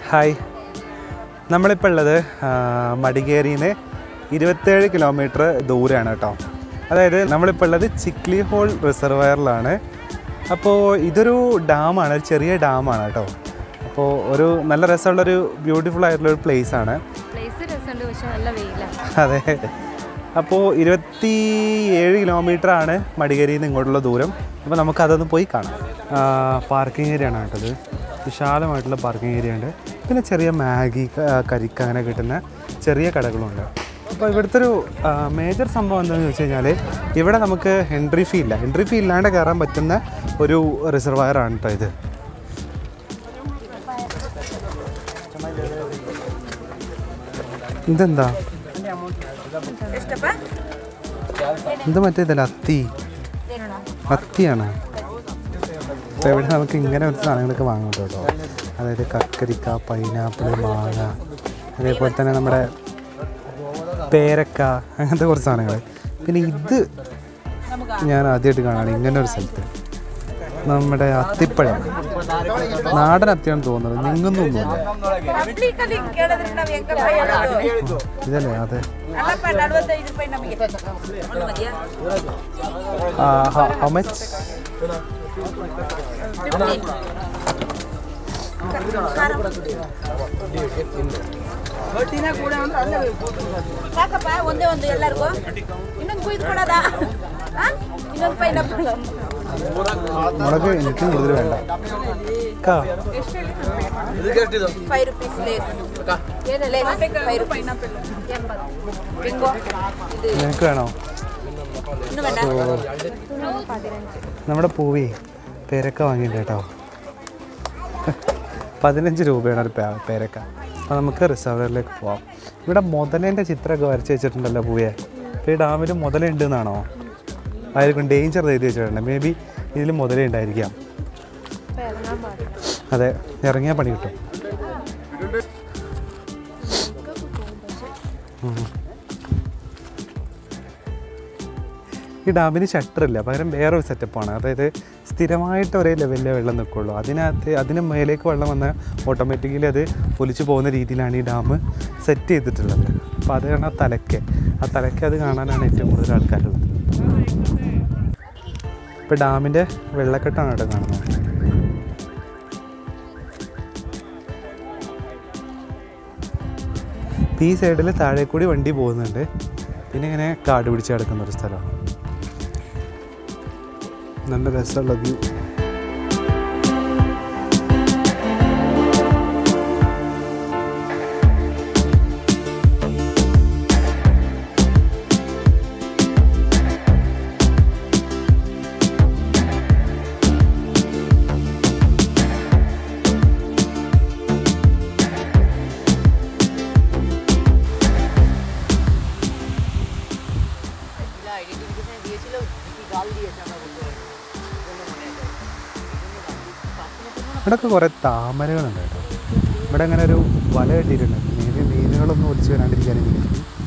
Hi നമ്മളിപ്പോൾ ഉള്ളത് ആ, മടികേരിയിൽ നിന്ന് ഇരുപത്തേഴ് കിലോമീറ്റർ ദൂരെയാണ് കേട്ടോ അതായത് നമ്മളിപ്പോൾ ഉള്ളത് ചിക്ലി ഹോൾ റിസർവയറിലാണ് അപ്പോൾ ഇതൊരു ഡാമാണ് ഒരു ചെറിയ ഡാമാണ് കേട്ടോ അപ്പോൾ ഒരു നല്ല രസമുള്ളൊരു ബ്യൂട്ടിഫുൾ ആയിട്ടുള്ള ഒരു പ്ലേസ് ആണ് പ്ലേസ് രസമുണ്ട് പക്ഷെ നല്ല വെയിലാണ് അതെ അപ്പോൾ ഇരുപത്തി ഏഴ് കിലോമീറ്റർ ആണ് മടികേരിയിൽ നിന്ന് ഇങ്ങോട്ടുള്ള ദൂരം അപ്പോൾ നമുക്ക് അതൊന്ന് പോയി കാണാം പാർക്കിംഗ് ഏരിയ ആണ് കേട്ടത് വിശാലമായിട്ടുള്ള പാർക്കിംഗ് ഏരിയ ഉണ്ട് പിന്നെ ചെറിയ മാഗി ക- കരിക്ക് അങ്ങനെ കിട്ടുന്ന ചെറിയ കടകളുണ്ട് അപ്പോൾ ഇവിടുത്തെ ഒരു മേജർ സംഭവം എന്താണെന്ന് വെച്ച് കഴിഞ്ഞാൽ ഇവിടെ നമുക്ക് എൻട്രി ഫീ ഇല്ല എൻട്രി ഫീ ഇല്ലാണ്ട് കയറാൻ പറ്റുന്ന ഒരു റിസർവയർ ആണ് കേട്ടോ ഇത് ഇതെന്താ ഇത് മറ്റേ ഇതല്ല അത്തി അത്തിയാണ് അപ്പോൾ ഇവിടെ നമുക്ക് ഇങ്ങനെ ഒരു സാധനങ്ങളൊക്കെ വാങ്ങാം കേട്ടോ അതായത് കക്കരിക്ക പൈനാപ്പിൾ മാങ്ങ അതേപോലെ തന്നെ നമ്മുടെ പേരക്ക അങ്ങനത്തെ കുറച്ച് സാധനങ്ങൾ പിന്നെ ഇത് ഞാൻ ആദ്യമായിട്ട് കാണാണ് ഇങ്ങനെ ഒരു സ്ഥലത്ത് നമ്മുടെ അത്തിപ്പഴം നാടൻ അത്തിയാണെന്ന് തോന്നുന്നത് നിങ്ങൊന്നൊന്നുമില്ല ഇതല്ലേ അതെ ഹൗ മച്ച് ಸಾಕಪ್ಪ ಒಂದೇ ಒಂದು ಎಲ್ಲರಿಗೂ ಇನ್ನೊಂದು ಕುಯ್ದು ಕೊಡೋದಾ ಆ? ಇನ್ನೊಂದು ಪೈನಾಪಲ್ മുളക് എനിക്കും കൂടുതൽ വേണ്ട കാ five rupees Lay's Lay's five rupees Bingo ಇದು നിനക്ക് വേണോ ಇನ್ನು ಬೇಡ നമ്മുടെ പൂവി പേരക്ക വാങ്ങിയിട്ടുണ്ട് കേട്ടോ പതിനഞ്ച് രൂപയാണ് ഒരു പേ- പേരക്ക അപ്പോൾ നമുക്ക് റിസർവറിലേക്ക് പോവാം ഇവിടെ മുതലേൻ്റെ ചിത്രമൊക്കെ വരച്ച് വെച്ചിട്ടുണ്ടല്ലോ പൂവെ അപ്പോൾ ഈ ഡാമിൽ മുതലുണ്ട് എന്നാണോ ആയിരിക്കും ഡേഞ്ചർ എഴുതി വെച്ചിട്ടുണ്ട് മേ ബി ഇതിൽ മുതലേ ഉണ്ടായിരിക്കാം അതെ ഇറങ്ങിയാൽ പണി കിട്ടും ഉം. ഈ ഡാമിന് ഷട്ടറില്ല പകരം വേറൊരു സെറ്റപ്പാണ് അതായത് സ്ഥിരമായിട്ട് ഒരേ ലെവലിലേ വെള്ളം നിൽക്കുള്ളൂ അതിനകത്ത് അതിന് മേലേക്ക് വെള്ളം വന്നാൽ ഓട്ടോമാറ്റിക്കലി അത് ഒലിച്ചു പോകുന്ന രീതിയിലാണ് ഈ ഡാം സെറ്റ് ചെയ്തിട്ടുള്ളത് അപ്പോൾ അതാണ് ആ തലയ്ക്ക് ആ തലയ്ക്ക് അത് കാണാനാണ് ഏറ്റവും കൂടുതൽ ആൾക്കാരുള്ളത് ഇപ്പോൾ ഡാമിൻ്റെ വെള്ളക്കെട്ടാണ് ഇവിടെ കാണുന്നത് ഇപ്പം ഈ സൈഡിൽ താഴെ കൂടി വണ്ടി പോകുന്നുണ്ട് പിന്നെ ഇങ്ങനെ കാട് പിടിച്ച് കിടക്കുന്ന ഒരു സ്ഥലമാണ് നല്ല രസമുള്ള വ്യൂ ഇവിടെയൊക്കെ കുറേ താമരകളുണ്ട് കേട്ടോ ഇവിടെ അങ്ങനെ ഒരു വല കെട്ടിയിട്ടുണ്ട് മീന് മീനുകളൊന്നും ഒലിച്ച് വരാണ്ടിരിക്കാനായിരിക്കും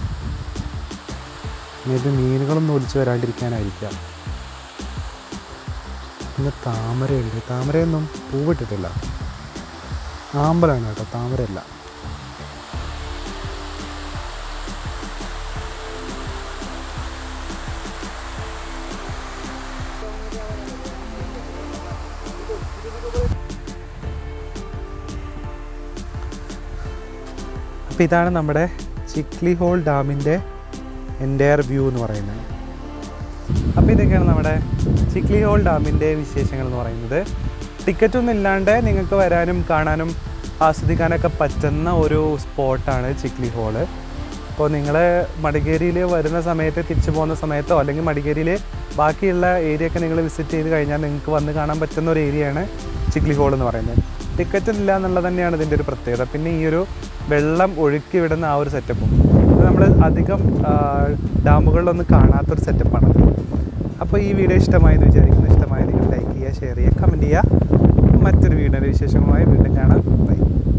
ഇത് മീനുകളൊന്നും ഒലിച്ച് വരാണ്ടിരിക്കാനായിരിക്കാം പിന്നെ താമരയുണ്ട് താമരയൊന്നും പൂവിട്ടിട്ടില്ല ആമ്പലാണ് കേട്ടോ താമരയല്ല അപ്പോൾ ഇതാണ് നമ്മുടെ ചിക്ലി ഹോൾ ഡാമിൻ്റെ എൻ്റയർ വ്യൂ എന്ന് പറയുന്നത് അപ്പോൾ ഇതൊക്കെയാണ് നമ്മുടെ ചിക്ലി ഹോൾ ഡാമിൻ്റെ വിശേഷങ്ങൾ എന്ന് പറയുന്നത് ടിക്കറ്റ് ഒന്നും ഇല്ലാണ്ട് നിങ്ങൾക്ക് വരാനും കാണാനും ആസ്വദിക്കാനൊക്കെ പറ്റുന്ന ഒരു സ്പോട്ടാണ് ചിക്ലി ഹോള് അപ്പോൾ നിങ്ങൾ മടിക്കേരിയിൽ വരുന്ന സമയത്ത് തിരിച്ചു പോകുന്ന സമയത്തോ അല്ലെങ്കിൽ മടിക്കേരിയിൽ ബാക്കിയുള്ള ഏരിയ ഒക്കെ നിങ്ങൾ വിസിറ്റ് ചെയ്ത് കഴിഞ്ഞാൽ നിങ്ങൾക്ക് വന്ന് കാണാൻ പറ്റുന്ന ഒരു ഏരിയയാണ് ചിക്ലി ഹോൾ എന്ന് പറയുന്നത് ടിക്കറ്റ് ഇല്ല എന്നുള്ളത് തന്നെയാണ് ഇതിൻ്റെ ഒരു പ്രത്യേകത പിന്നെ ഈ ഒരു വെള്ളം ഒഴുക്കി വിടുന്ന ആ ഒരു സെറ്റപ്പും ഇത് നമ്മൾ അധികം ആ, ഡാമുകളിലൊന്നും കാണാത്തൊരു സെറ്റപ്പാണ് അപ്പോൾ ഈ വീഡിയോ ഇഷ്ടമായെന്ന് വിചാരിക്കുന്നു ഇഷ്ടമായ നിങ്ങൾ ലൈക്ക് ചെയ്യുക ഷെയർ ചെയ്യുക കമൻറ്റ് ചെയ്യുക മറ്റൊരു വീഡിയോയുടെ വിശേഷങ്ങളുമായി വീണ്ടും കാണാം ബൈ